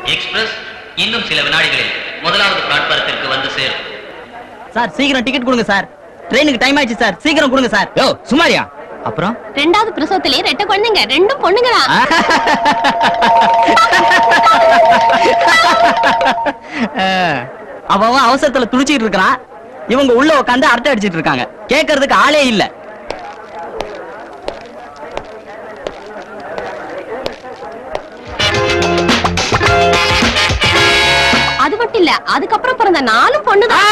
Express இன்னும் சில வினாடிகளில் முதலாவது பிளாட்பாரத்திற்கு வந்து சேரும் சார் சீக்கிரம் டிக்கெட் கொடுங்க சார் ட்ரெயினுக்கு டைம் ஆயிடுச்சு சார் சீக்கிரம் கொடுங்க சார் யோ சுமாரியா அப்புறம் ரெண்டாவது பிரசவத்திலே ரெட்ட குழந்தைங்க ரெண்டும் பொண்ணுங்க தான் அவன் அவன் அவசரத்துல துடிச்சிட்டு இருக்கான் இவங்க உள்ள உட்காந்து அரட்டை அடிச்சிட்டு இருக்காங்க கேட்கறதுக்கு ஆளே இல்ல அது மட்டும் இல்ல அதுக்கப்புறம் பிறந்த நாலும் பொண்ணுதான்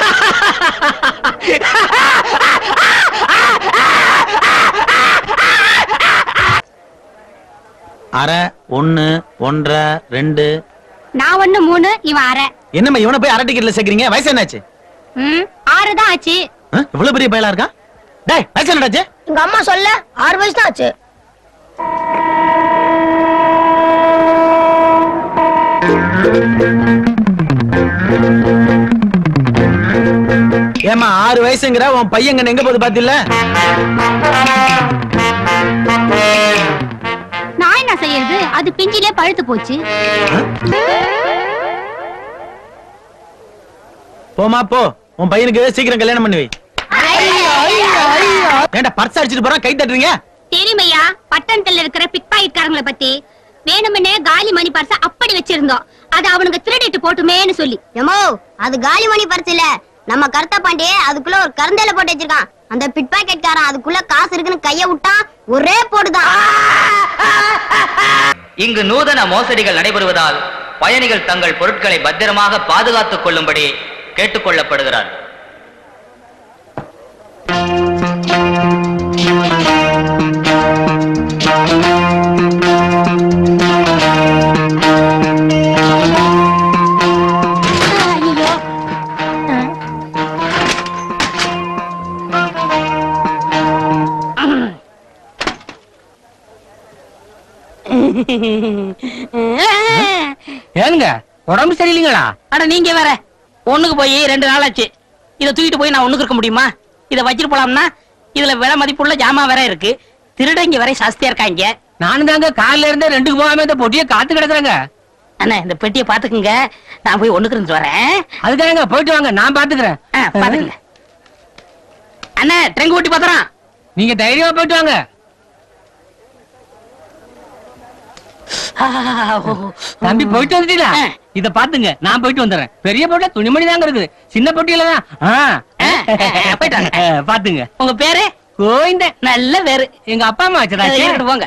அரை ஒண்ணு ஒன்றரை ரெண்டு நான் ஒண்ணு மூணு இவன் அரை என்னம்மா இவனை போய் அரை டிக்கெட்ல சேர்க்கறீங்க வயசு என்னாச்சு ம் ஆறு தான் ஆச்சு ஆ, இவ்வளவு பெரிய பயலா இருக்கா டேய் வயசு என்னடாச்சு எங்க அம்மா சொல்ல ஆறு வயசு தான் ஆச்சு ஏமா ஆறு வயசுங்கிற உன் பையன் எங்க போகுது பாத்தில நான் என்ன செய்யறது அது பிஞ்சிலே பழுத்து போச்சு போமா போ உன் பையனுக்கு சீக்கிரம் கல்யாணம் பண்ணி வை ஏன்டா பர்ஸ் அடிச்சிட்டு போறான் கை தட்டுறீங்க தெரியுமையா பட்டணத்துல இருக்கிற பிக் பாக்கெட்காரங்களை பத்தி வேணும்னே காலி மணி பர்ச அப்படி வச்சிருந்தோம் அது அவனுக்கு திருடிட்டு போட்டுமேன்னு சொல்லி எமோ அது காலி மணி பர்ஸ் இல்ல நம்ம கருத்த பாண்டி அதுக்குள்ள ஒரு கருந்தையில போட்டு வச்சிருக்கான் அந்த பிட் பாக்கெட்காரன் அதுக்குள்ள காசு இருக்குன்னு கைய விட்டான் ஒரே போடுதான் இங்கு நூதன மோசடிகள் நடைபெறுவதால் பயணிகள் தங்கள் பொருட்களை பத்திரமாக பாதுகாத்துக் கொள்ளும்படி கேட்டுக்கொள்ளப்படுகிறார் ஐயோ ஏங்க உடம்பு சரியில்லைங்களா அட நீங்க வேற ஒண்ணுக்கு போய் ரெண்டு நாள் ஆச்சு இதை தூக்கிட்டு போய் நான் ஒண்ணுக்கு இருக்க முடியுமா இதை வச்சிட்டு போலாம்னா இதுல விலை மதிப்புள்ள ஜாமான் வேற இருக்கு திருடங்க வரை சஸ்தியா இருக்காங்க நானும் தாங்க காலையில இருந்தே ரெண்டுக்கு போகாம இந்த பொட்டியை காத்து கிடக்குறேங்க அண்ணா இந்த பெட்டியை பாத்துக்குங்க நான் போய் ஒண்ணுக்கு இருந்துட்டு வரேன் அதுக்காக போயிட்டு வாங்க நான் பாத்துக்கிறேன் பாத்துக்கங்க அண்ணா ட்ரெங்க் ஓட்டி பாத்துறான் நீங்க தைரியமா போயிட்டு வாங்க தம்பி போயிட்டு வந்துட்டீங்களா இத பாத்துங்க நான் போயிட்டு வந்துடுறேன் பெரிய போட்டா துணிமணி தாங்க இருக்குது சின்ன பொட்டியில தான் பாத்துங்க உங்க பேரு கோவிந்த நல்ல பேரு எங்க அப்பா அம்மா வச்சதா போங்க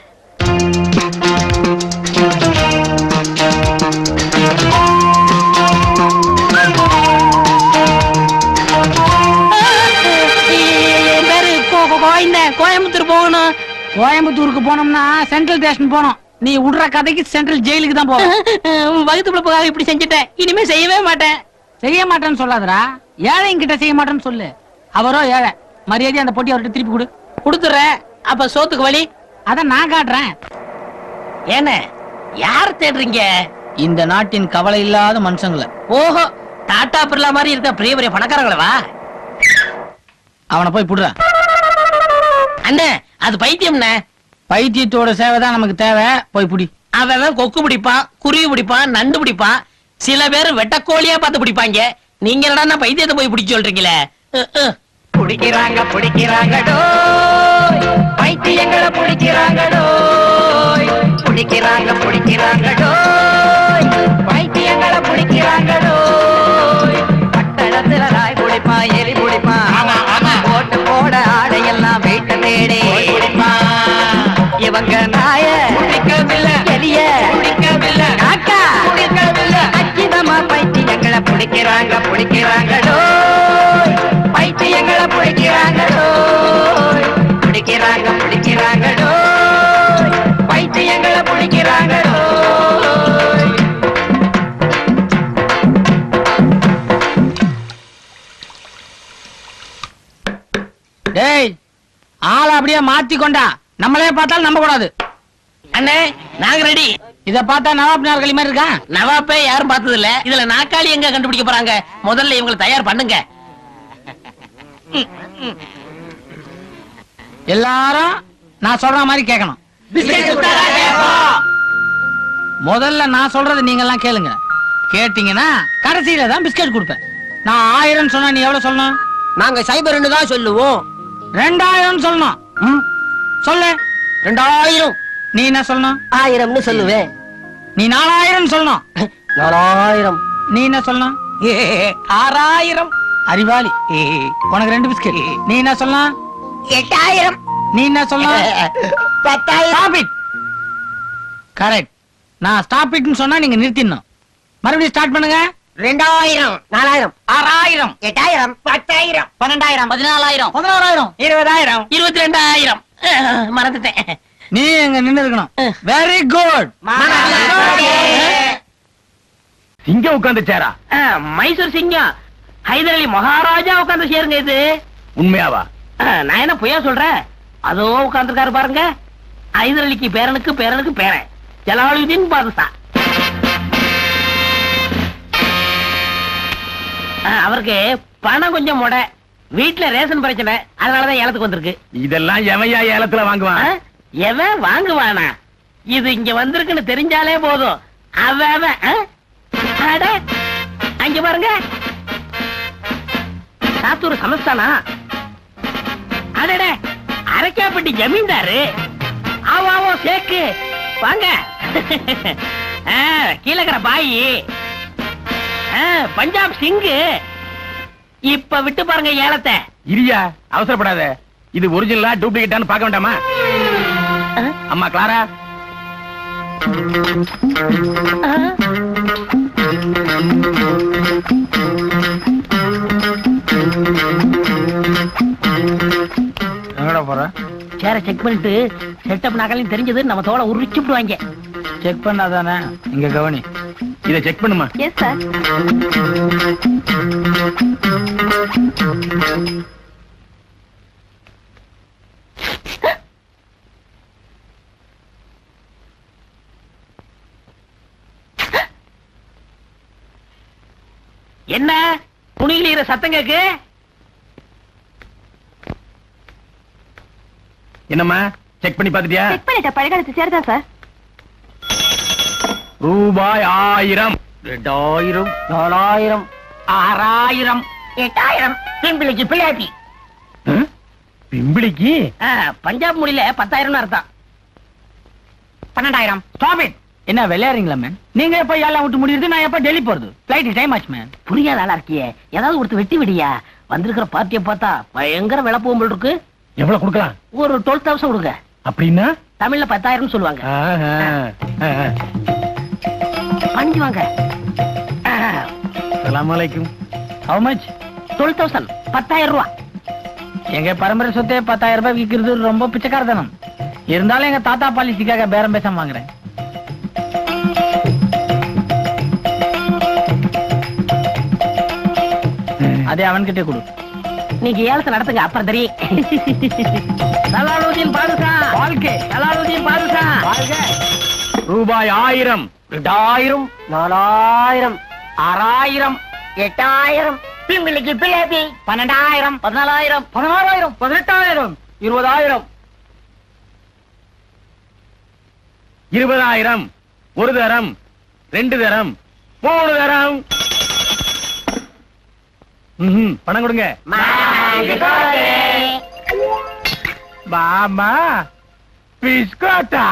என் பேரு கோ- கோ- கோவிந்த கோயம்புத்தூர் போகணும் கோயம்புத்தூருக்கு போனோம்னா சென்ட்ரல் ஸ்டேஷன் போனோம் நீ விடுற கதைக்கு சென்ட்ரல் ஜெயிலுக்கு தான் போவோம் வகுத்து பிழப்புக்காக இப்படி செஞ்சுட்டேன் இனிமே செய்யவே மாட்டேன் செய்ய மாட்டேன்னு சொல்லாதடா ஏழைங்கிட்ட செய்ய மாட்டேன்னு சொல்லு அவரோ ஏழை மரியாதை அந்த பொட்டி அவர்கிட்ட திருப்பி கொடு கொடுத்துறேன் அப்ப சோத்துக்கு வழி அத நான் காட்டுறேன் ஏன யார் தேடுறீங்க இந்த நாட்டின் கவலை இல்லாத மனுஷங்கள ஓஹோ டாடா பிர்லா மாதிரி இருக்க பெரிய பெரிய பணக்காரங்களவா அவனை போய் புடுற அண்ணே அது பைத்தியம்ண்ணே பைத்தியத்தோட சேவை தான் நமக்கு தேவை போய் புடி அவன் கொக்கு பிடிப்பான் குருவி பிடிப்பான் நண்டு பிடிப்பான் சில பேர் வெட்டக்கோழியா பார்த்து பிடிப்பாங்க நீங்க என்னடா பைத்தியத்தை போய் பிடிச்சு சொல்றீங்களே அஹ், அஹ். பிடிக்கிறாங்க பிடிக்கிறாங்கடோ பைத்தியங்களை பிடிக்கிறாங்கடோ பிடிக்கிறாங்க பிடிக்கிறாங்கடோ பைத்தியங்களை பிடிக்கிறாங்கடோ பட்டணத்துல நாய் பிடிப்பான் எலி பிடிப்பான் ஓட்டு போட ஆடையெல்லாம் வீட்டு தேடி இவங்க நாய பிடிக்கவில்லை எலிய பிடிக்கவில்லை காக்கா பிடிக்கவில்லை அச்சிதமா பைத்தியங்களை பிடிக்கிறாங்க பிடிக்கிறாங்கடோ பைத்தியங்களை பிடிக்கிறாங்கடோ பிடிக்கிறாங்க பிடிக்கிறாங்கடோ பைத்தியங்களை பிடிக்கிறாங்கடோ டேய் ஆளை அப்படியே மாத்தி கொண்டா நம்மளே பார்த்தாலும் நம்ப கூடாது அண்ணே நாங்க ரெடி இத பார்த்தா நவாப் நாற்காலி மாதிரி இருக்கான் நவாப்பே யாரும் பார்த்தது இல்ல இதுல நாக்காளி எங்க கண்டுபிடிக்க போறாங்க முதல்ல இவங்களை தயார் பண்ணுங்க எல்லாரும் நான் சொல்ற மாதிரி கேட்கணும் முதல்ல நான் சொல்றது நீங்க எல்லாம் கேளுங்க கேட்டீங்கன்னா கடைசியில தான் பிஸ்கட் கொடுப்பேன் நான் ஆயிரம் சொன்னா நீ எவ்வளவு சொல்லணும் நாங்க சைபர்னு தான் சொல்லுவோம் ரெண்டாயிரம் சொல்லணும் ம், சொல்லு ரெண்டாயிரம் நீ என்ன சொல்லணும் ஆயிரம்னு சொல்லுவேன் நீ நாலாயிரம் சொல்லணும் நாலாயிரம் நீ என்ன சொல்லணும் ஏ, ஆறாயிரம் அறிவாளி உனக்கு ரெண்டு பிஸ்கட் நீ என்ன சொல்லணும் எட்டாயிரம் நீ என்ன சொல்லணும் பத்தாயிரம் ஸ்டாப் இட் கரெக்ட் நான் ஸ்டாப் இட்னு சொன்னா நீங்க நிறுத்திடணும் மறுபடியும் ஸ்டார்ட் பண்ணுங்க ரெண்டாயிரம் நாலாயிரம் ஆறாயிரம் எட்டாயிரம் பத்தாயிரம் பன்னெண்டாயிரம் பதினாலாயிரம் பதினாறாயிரம் இருபதாயிரம் இருபத்தி ரெண்டாயிரம் அஹ், மறந்துட்டேன் நீ எங்க நின்னு இருக்கணும் வெரி குட் இங்க உட்கார்ந்து சேரா அஹ், மைசூர் சிங்கம் ஹைதர் அலி மகாராஜா உட்கார்ந்து சேருங்க இது உண்மையாவா அஹ், நான் என்ன பொய்யா சொல்றேன் அதோ உட்கார்ந்துருக்காரு பாருங்க ஹைதர் அலிக்கு பேரனுக்கு பேரனுக்கு பேரன் ஜலாலுதீன் பாதுஷா அஹ், அவருக்கு பணம் கொஞ்சம் முட வீட்டுல ரேஷன் பிரச்சனை அதனாலதான் ஏலத்துக்கு வந்திருக்கு இதெல்லாம் எவையா ஏலத்துல வாங்குவான் அஹ், எவன் வாங்குவானா இது இங்க வந்திருக்குன்னு தெரிஞ்சாலே போதும் அவன் அவன், அஹ்? அட, அங்க பாருங்க சாத்தூர் சமஸ்தானா அடட அரைக்காப்பட்டி ஜமீன்தாரு ஆவாவோ சேக்கு வாங்க ஆ, கீழக்கிற பாயி ஆ, பஞ்சாப் சிங்கு இப்ப விட்டு பாருங்க ஏலத்தை இரியா அவசரப்படாத இது ஒரிஜினலா டூப்ளிகேட்டான்னு பார்க்க வேண்டாமா அம்மா கிளாரா எங்கடா போற சேர செக் பண்ணிட்டு செட்டப் நகலையும் தெரிஞ்சது நம்ம தோலை உரிச்சுடுவாங்க செக் பண்ணாதானே இங்க கவனி இத செக் பண்ணுமா எஸ் சார் என்ன துணிகிற சத்தம் கேக்கு என்னம்மா செக் பண்ணி பாத்துட்டியா செக் பண்ணிட்ட பழகாலத்து சேர்தா சார் ரூபாய் ஆயிரம் ரெண்டாயிரம் நாலாயிரம் ஆறாயிரம் எட்டாயிரம் பிம்பிளிக்கு பிள்ளையாட்டி ஹம்? பிம்பிளிக்கு பஞ்சாப் மொழியில பத்தாயிரம் அர்த்தம் பன்னெண்டாயிரம் ஸ்டாப் இட் என்ன விளையாடுறீங்களா மேன் நீங்க எப்ப ஏழாம் விட்டு முடியுது நான் எப்ப டெல்லி போறது பிளைட் டைம் ஆச்சு மேன் புரியாத ஆளா இருக்கியே ஏதாவது ஒருத்தர் வெட்டி விடியா வந்திருக்கிற பார்ட்டியை பார்த்தா பயங்கர விலை போகும்போல் இருக்கு எவ்வளவு கொடுக்கலாம் ஒரு டுவெல் தௌசண்ட் கொடுங்க அப்படின்னா தமிழ்ல பத்தாயிரம் சொல்லுவாங்க ஆஹா. ஆஹா. பணிஞ்சு வாங்க அஸ்ஸலாமு அலைக்கும் ஹவு மச் டுவெல் தௌசண்ட் பத்தாயிரம் ரூபா எங்க பரம்பரை சொத்தே பத்தாயிரம் ரூபாய் விக்கிறது ரொம்ப பிச்சைக்காரத்தனம் இருந்தாலும் எங்க தாத்தா பாலிசிக்காக பேரம் பேசாம வாங்குறேன் அதே அவன்கிட்ட கொடு நீங்க ஏலத்தை நடத்துங்க அப்புறம் தெரியும் சலாலுதீன் பாதுஷா வாழ்க்கை சலாலுதீன் பாதுஷா ரூபாய் ஆயிரம் ரெண்டாயிரம் நாலாயிரம் ஆறாயிரம் எட்டாயிரம் பிம்பிளிக்கு பிள்ளையாட்டி பன்னெண்டாயிரம் பதினாலாயிரம் பதினாறாயிரம் பதினெட்டாயிரம் இருபதாயிரம் இருபதாயிரம் ஒரு தரம் ரெண்டு தரம் மூணு தரம் ம்ஹும், பணம் கொடுங்க மாமா பிஸ்கோட்டா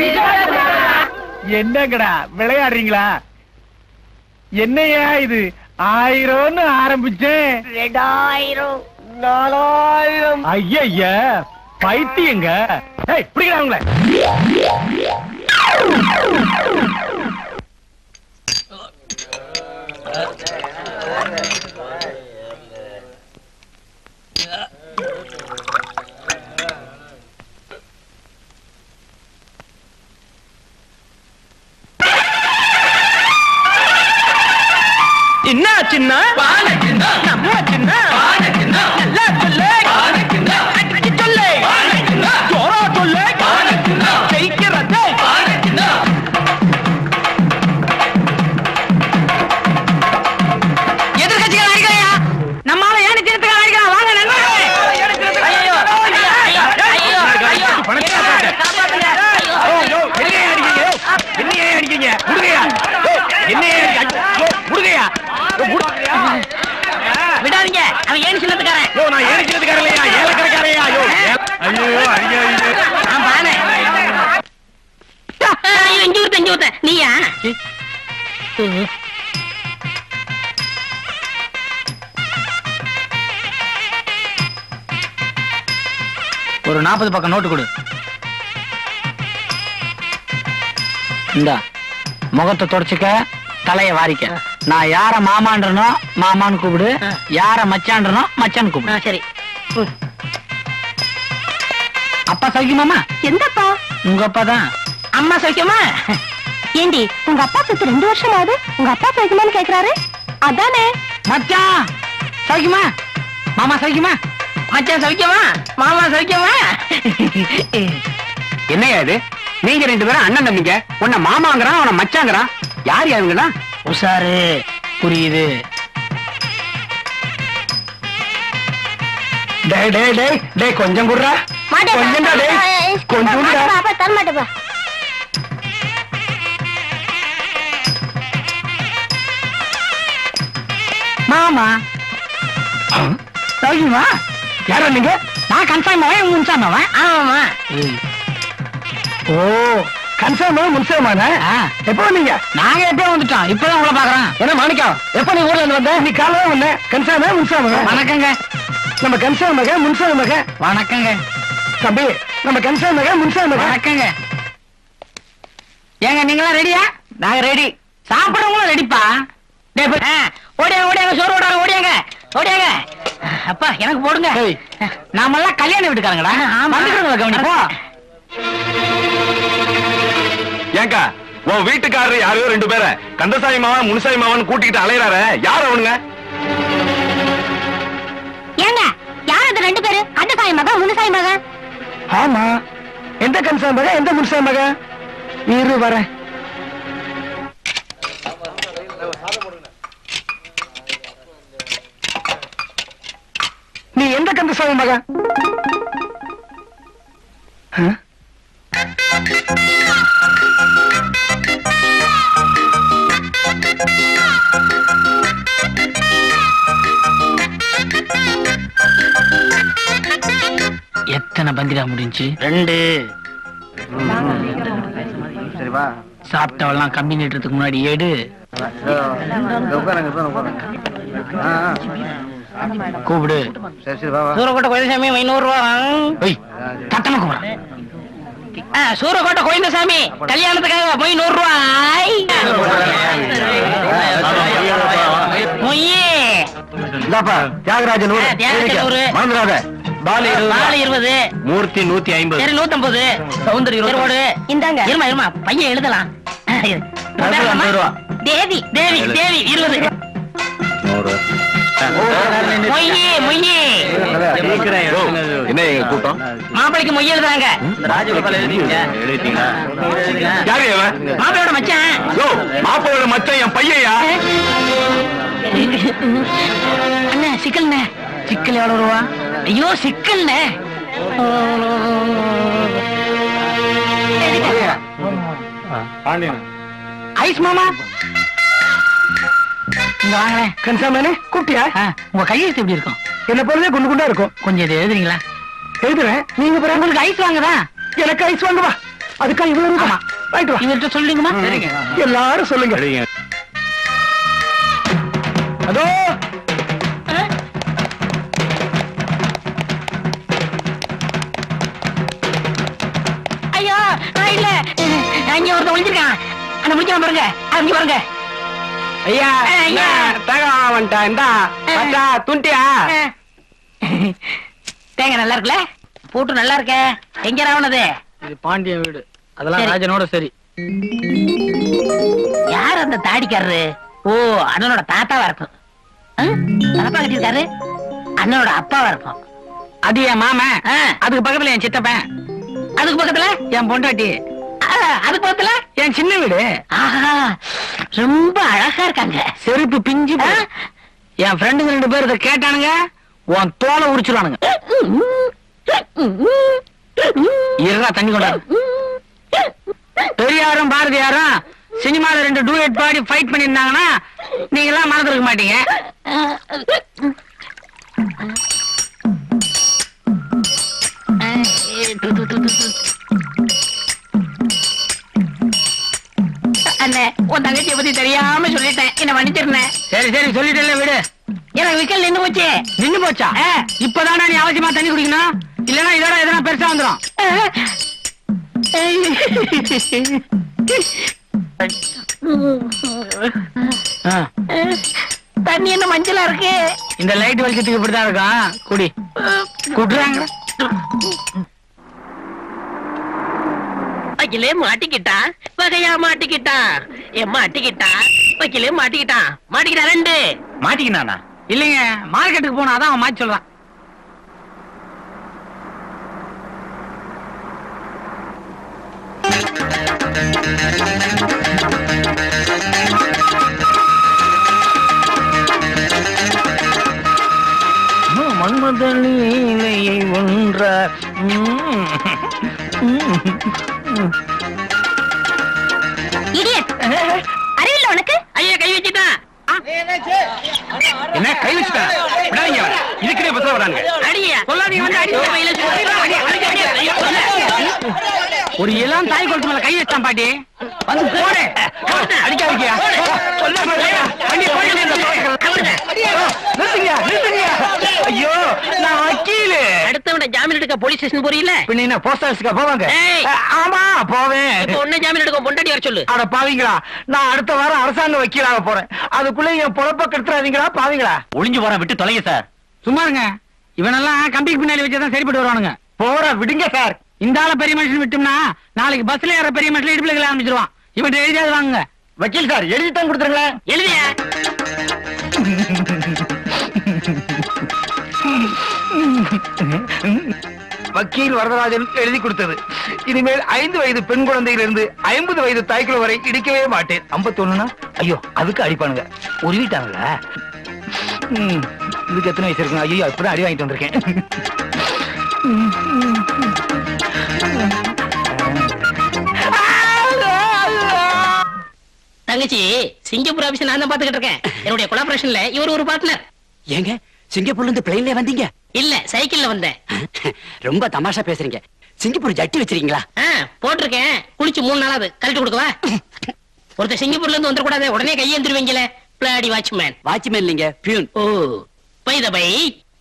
என்னங்கடா விளையாடுறீங்களா என்னையா இது ஆயிரம்னு ஆரம்பிச்சேன் ரெண்டாயிரம் நாலாயிரம் ஐயா பைத்தியங்க ஏய் பிடிக்கிறா உங்களை என்ன சின்ன நம்ம சின்ன நல்லா சொல்லு அடிச்சு சொல்லு ஜோரா சொல்லு ஜெயிக்கிறது எதிர்கட்சிகள் அடிக்கலையா நம்மால ஏன் நிச்சயத்துக்கு அடிக்கலாம் வாங்க நண்பர்களே ஐயோ ஐயோ ஐயோ பணத்தை காப்பாத்து. ஓ, யோ, என்னையா அடிக்கீங்க? என்னையா அடிக்கீங்க? விடுங்கய்யா என்ன விடுங்கய்யா விடாதீங்க அவன் ஏன் சின்னத்துக்காரன் யோ நான் ஏறிக்கிறதுக்காரலையா ஏலக்கடைக்காரையா ஐயோ ஐயோ ஐயோ நான் பானே இங்க ஊத்த இங்க ஊத்த நீயா ஒரு நாற்பது பக்கம் நோட்டு கொடு இந்தா முகத்தை தொடச்சுக்க தலைய வாரிக்க நான் யார மாமான்றனோ மாமான்னு கூப்பிடு யார மச்சான்றனோ மச்சான்னு கூப்பிடு சரி அப்பா சௌக்கியமாமா எந்தப்பா உங்க அப்பா தான் அம்மா சௌக்கியமா ஏண்டி உங்க அப்பா செத்து ரெண்டு வருஷம் ஆகுது உங்க அப்பா சைக்கிளான்னு கேக்குறாரு அதானே மச்சான் சௌக்கியமா மாமா சௌக்கியமா மச்சான் சௌக்கியமா மாமா சௌக்கியமா என்னையா இது நீங்க ரெண்டு பேரும் அண்ணன் தம்பிங்க உன்னை மாமாங்கிறான் அவனை மச்சாங்கிறான் யார் யாருங்களா உஷாரு புரியுது டேய் டேய் டேய் டேய் கொஞ்சம் குடுறா கொஞ்சம்டா டேய் கொஞ்சம் குடுடா. தர மாட்டேப்பா மாமா சௌக்கியமா யாரா நீங்க நான் கன்ஃபார்ம் அவன் முன்சாம் அவன் ஆமாமா ஓ கன்சாமா முன்சாமானா எப்போ வந்தீங்க நாங்க எப்போ வந்துட்டோம் இப்பதான் உங்களை பாக்குறோம் என்ன மாணிக்கம் எப்ப நீ ஊர்ல இருந்து வந்த நீ காலையில வந்த கன்சாமா முன்சாமா வணக்கங்க நம்ம கன்சா மக முன்சா மக வணக்கங்க தம்பி நம்ம கன்சா மக முன்சா மக வணக்கங்க ஏங்க நீங்களாம் ரெடியா நாங்க ரெடி சாப்பிடறவங்களும் ரெடிப்பா ஓடியாங்க ஓடியாங்க சோறு ஓடாங்க ஓடியாங்க ஓடியாங்க அப்பா எனக்கு போடுங்க நாமெல்லாம் கல்யாண வீட்டுக்காரங்கடா ஆமா. வந்துக்கிறோங்களா கவனிப்போ ஏங்கா உன் வீட்டுக்காரர் யாரையோ ரெண்டு பேரை கந்தசாமி மாவன் முனுசாமி மாவன் கூட்டிக்கிட்டு அலையறாரு யார் அவனுங்க ஏங்க யார் அந்த ரெண்டு பேரு கந்தசாமி மகன் முனுசாமி மகன் ஆமா எந்த கன்சா மக எந்த முன்சா மக இரு வரேன் நீ எந்த கந்தசாமி மக ஆ? எத்தனை பந்திரா முடிஞ்சு ரெண்டு சாப்பிட்டவெல்லாம் கம்பி நீட்டுறதுக்கு முன்னாடி ஏடு கூப்பிடு சூரக்கோட்டை கோயிலசாமி ஐநூறு ரூபா ஒய் தட்டமா கூப்பிடு சூரக்கோட்டை கோயிந்தசாமி கல்யாணத்துக்காக மொய் நூறு ரூபாய் மொய்யே இந்தாப்பா தியாகராஜன் ஊரு. ஆ, தியாகராஜன் ஊரு. மறந்துடாத பாலு நாலு இருபது மூர்த்தி நூத்தி ஐம்பது சரி நூத்தம்பது சௌந்தரி சரி இருபது. ஓடு இந்தாங்க இருமா இருமா பையன் எழுதலாம் நூறு ஐம்பது ரூபா. தேவி தேவி தேவி இருபது நூறு மொய்யே மொய்யே ஓ, என்ன எங்க கூட்டம் மாப்பிளைக்கு மொய் எழுதுறாங்க யாரு இவன் மாப்பிளையோட மச்சான் யோ மாப்பிளோட மச்சான் என் பையன்யா அண்ணா சிக்கல்ண்ணே சிக்கல் எவ்வளவு ரூபா ஐயோ சிக்கல்ண்ணே ஐஸ் மாமா இங்க வாங்களேன் கன்சாமேனே கூப்பிட்டியா ஆ, உங்க கையெழுத்து எப்படி இருக்கும் என்ன போலவே குண்டு குண்டா இருக்கும் கொஞ்சம் இது எழுதுறீங்களா எழுதுறேன் நீங்க பிறகு உங்களுக்கு ஐஸ் வாங்குதா எனக்கு ஐஸ் வாங்க வா அதுக்கா இவ்வளவு ரூபா வாங்கிட்டு வா இவர்கிட்ட சொல்லுங்கம்மா சரிங்க எல்லாரும் சொல்லுங்க அதோ ஐயோ நான் இல்ல அங்க ஒருத்தன் ஒளிஞ்சிருக்கான் அந்த முடிக்கலாம் பாருங்க அங்க பாருங்க ஐயா ஐயா. தகவல் வந்துட்டா இந்தா மச்சா துண்டியா தேங்க நல்லா இருக்குல்ல பூட்டு நல்லா இருக்க எங்க ராவணது இது பாண்டியன் வீடு அதெல்லாம் சரி. ராஜனோட சரி யார் அந்த தாடிக்காரரு ஓ அண்ணனோட தாத்தாவா இருக்கும் ஆ? தலப்பா கட்டியிருக்காரு அண்ணனோட அப்பாவா இருக்கும் அது என் மாமன் ஆ, அதுக்கு பக்கத்துல என் சித்தப்பன் அதுக்கு பக்கத்துல என் பொண்டாட்டி ஆ, அதுக்கு பக்கத்துல என் சின்ன வீடு ஆஹா ரொம்ப அழகா இருக்காங்க செருப்பு பிஞ்சு போய். என் ஃப்ரெண்டுங்க ரெண்டு பேர் இதை கேட்டானுங்க உன் தோலை உரிச்சிருவானுங்க இருடா தண்ணி கொண்டாரு பெரியாரும் பாரதியாரும் சினிமால ரெண்டு டூயட் பாடி ஃபைட் பண்ணிருந்தாங்கன்னா நீங்க எல்லாம் மறந்துருக்க மாட்டீங்க அண்ணே உன் தங்கச்சியை பத்தி தெரியாம சொல்லிட்டேன் என்ன மன்னிச்சிருந்தேன் சரி சரி சொல்லிட்டேன்ல விடு எனக்கு விக்கல் நின்னு போச்சு நின்னு போச்சா இப்பதானா நீ அவசியமா தண்ணி குடிக்கணும் இல்லனா இதோட எதனா பெருசா வந்துரும் ஆ, தண்ணி என்ன மஞ்சளா இருக்கு இந்த லைட் வெளிச்சத்துக்கு இப்படிதான் இருக்கும் குடி குடுறாங்க வக்கீலே மாட்டிக்கிட்டான் வகையா மாட்டிக்கிட்டான் என் மாட்டிக்கிட்டான் வக்கீலே மாட்டிக்கிட்டான் மாட்டிக்கிட்டான் ரெண்டு மாட்டிக்கினானா இல்லைங்க மார்க்கெட்டுக்கு போனா அதான் அவன் மாத்தி சொல்றான் மன்மத லீலையை ஒன்ற இடியட் அறிவில்ல உனக்கு ஐயா கை வச்சுட்டான் என்ன கை வச்சுட்டா விடாதீங்க அவனை. இதுக்குன்னே பத்திரம் வராங்க அடியா சொல்லாதீங்க வந்து அடி. கையில சுத்தி- அடி, அடி, அடி, அடி, ஐயோ, கொல்ல. ஒரு இளம் தாய் கொலுசு மேல கை வச்சான் பாட்டி வந்து போடு அடிக்காதீங்க சொல்ல சொல்லுங்க வண்டி போயிட்டு நிறுத்துங்க நிறுத்துங்க ஐயோ நான் வக்கீலு அடுத்தவன ஜாமீன் எடுக்க போலீஸ் ஸ்டேஷன் போறீல பின்ன என்ன போஸ்ட் ஆஃபீஸ்க்கு போவாங்க ஏய். அஹ், ஆமா போவேன் இப்ப உன்ன ஜாமீன் எடுக்க பொண்டாட்டி வர சொல்லு அட பாவீங்களா நான் அடுத்த வாரம் அரசாங்க வக்கீலாக போறேன் அதுக்குள்ள என் பொழப்ப கெடுத்துறாதீங்களா பாவீங்களா ஒளிஞ்சு போற விட்டு தொலைங்க சார் சும்மா இருங்க இவனெல்லாம் கம்பிக்கு பின்னாடி வச்சுதான் சரிப்பட்டு வருவானுங்க போற விடுங்க சார் இந்த ஆள பெரிய மனுஷன் விட்டோம்னா நாளைக்கு பஸ்ல ஏற பெரிய மனுஷன் இடுப்புல கிளம்ப ஆரம்பிச்சிருவான் இவன் எழுதியாவது வாங்குங்க வக்கீல் சார் எழுதி தான் கொடுத்துருங்களேன் எழுதியா வக்கீல் வரதராஜன் எழுதி கொடுத்தது இனிமேல் ஐந்து வயது பெண் குழந்தையிலிருந்து ஐம்பது வயது தாய்க்குள்ள வரை இடிக்கவே மாட்டேன் ஐம்பத்தி ஒண்ணுனா ஐயோ அதுக்கு அடிப்பானுங்க உருவிட்டாங்களா ம், இதுக்கு எத்தனை வயசு இருக்குங்க ஐயோ இப்பதான் அடி வாங்கிட்டு வந்திருக்கேன் தங்கச்சி சிங்கப்பூர் ஆபீஸ் நான் தான் பாத்துக்கிட்டு இருக்கேன் என்னுடைய கொலாபரேஷன்ல இவர் ஒரு பார்ட்னர் ஏங்க சிங்கப்பூர்ல இருந்து பிளைன்ல வந்தீங்க இல்ல சைக்கிள்ல வந்தேன் ரொம்ப தமாஷா பேசுறீங்க சிங்கப்பூர் ஜட்டி வச்சிருக்கீங்களா ஆ, போட்டிருக்கேன் குளிச்சு மூணு நாளாவது கழட்டி கொடுக்கவா ஒருத்தர் சிங்கப்பூர்ல இருந்து வந்துடக்கூடாது உடனே கையெழுந்துருவீங்களே பிளாடி வாட்ச்மேன் வாட்ச்மேன் இல்லைங்க peon oh by the by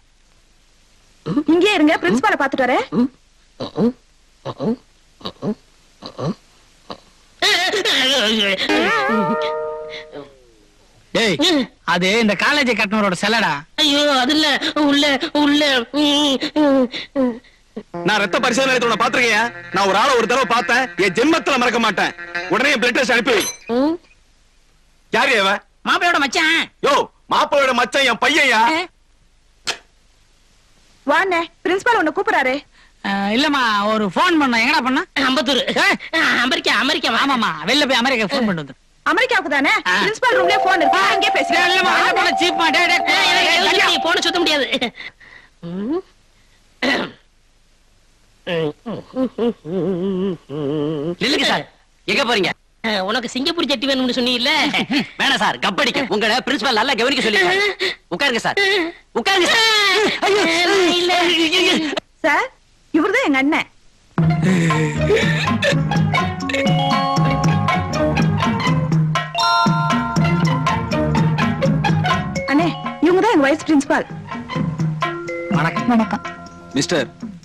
இங்கே இருங்க பிரின்சிபால பாத்துட்டு வரேன் டேய் அது இந்த காலேஜ் கட்டணரோட செலடா ஐயோ அது இல்ல உள்ள உள்ள ம், ம், ம். நான் ரத்த பரிசோதனை எடுத்து உன்னை பாத்திருக்கேன் நான் ஒரு ஆளை ஒரு தடவை பார்த்தேன் என் ஜென்மத்துல மறக்க மாட்டேன் உடனே பிளட் டெஸ்ட் அனுப்பி வை. ம். யாரு அவ மாப்பிளையோட மச்சான் யோ மாப்பிள்ளையோட மச்சான் என் பையன்யா வாண்ணே பிரின்சிபால் உன்னை கூப்பிடுறாரு இல்லம்மா ஒரு ஃபோன் பண்ண எங்கடா பண்ண அம்பத்தூர் அமெரிக்கா அமெரிக்கா ஆமாமா வெளில போய் அமெரிக்கா ஃபோன் பண்ணிட்டு வந்து அமெரிக்காவுக்கு தானே பிரின்சிபால் ரூம்லயே போன் இருக்கு அங்கே இல்லம்மா வெளில போன பேசுறேன் சீப் மாட்டே போன சுத்த முடியாது ம். நில்லுங்க சார் எங்க போறீங்க அஹ், உனக்கு சிங்கப்பூர் ஜட்டி வேணும்னு சொன்னீல்ல வேணாம் சார் கப்படிக்க உங்களை பிரின்சிபால் நல்லா கவனிக்க சொல்லி உட்காருங்க சார் உட்காருங்க சார் ஐயோ. இல்ல. சார் இவர்தான் எங்க அண்ணன் அண்ணே இவங்க தான் எங்க வைஸ் பிரின்சிபால் வணக்கம் வணக்கம் மிஸ்டர்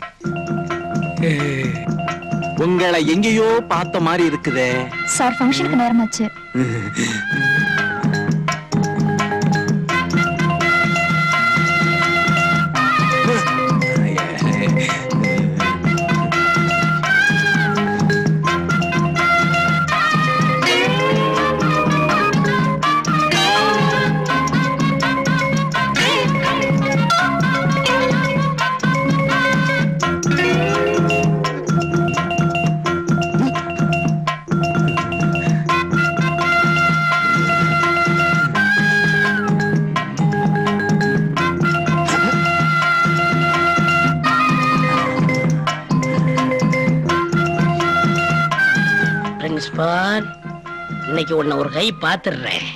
உங்களை எங்கேயோ பார்த்த மாதிரி இருக்குதே சார் ஃபங்க்ஷனுக்கு நேரமாச்சு இன்னைக்கு உன்னை ஒரு கை பாத்துடுறேன்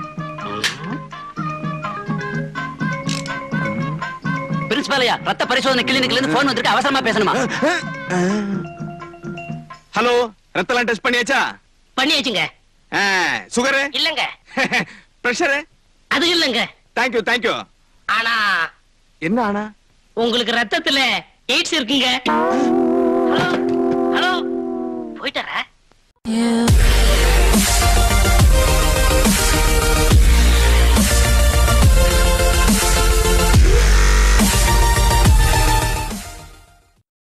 பிரின்சிபால் ஐயா ரத்த பரிசோதனை கிளினிக்ல இருந்து போன் வந்திருக்கு அவசரமா பேசணுமா ஹலோ ரத்தலாம் டெஸ்ட் பண்ணியாச்சா பண்ணியாச்சுங்க சுகரு இல்லங்க பிரஷரு அது இல்லங்க தேங்க்யூ தேங்க்யூ ஆனா என்ன ஆனா உங்களுக்கு ரத்தத்துல எய்ட்ஸ் இருக்குங்க ஹலோ ஹலோ போயிட்டாரா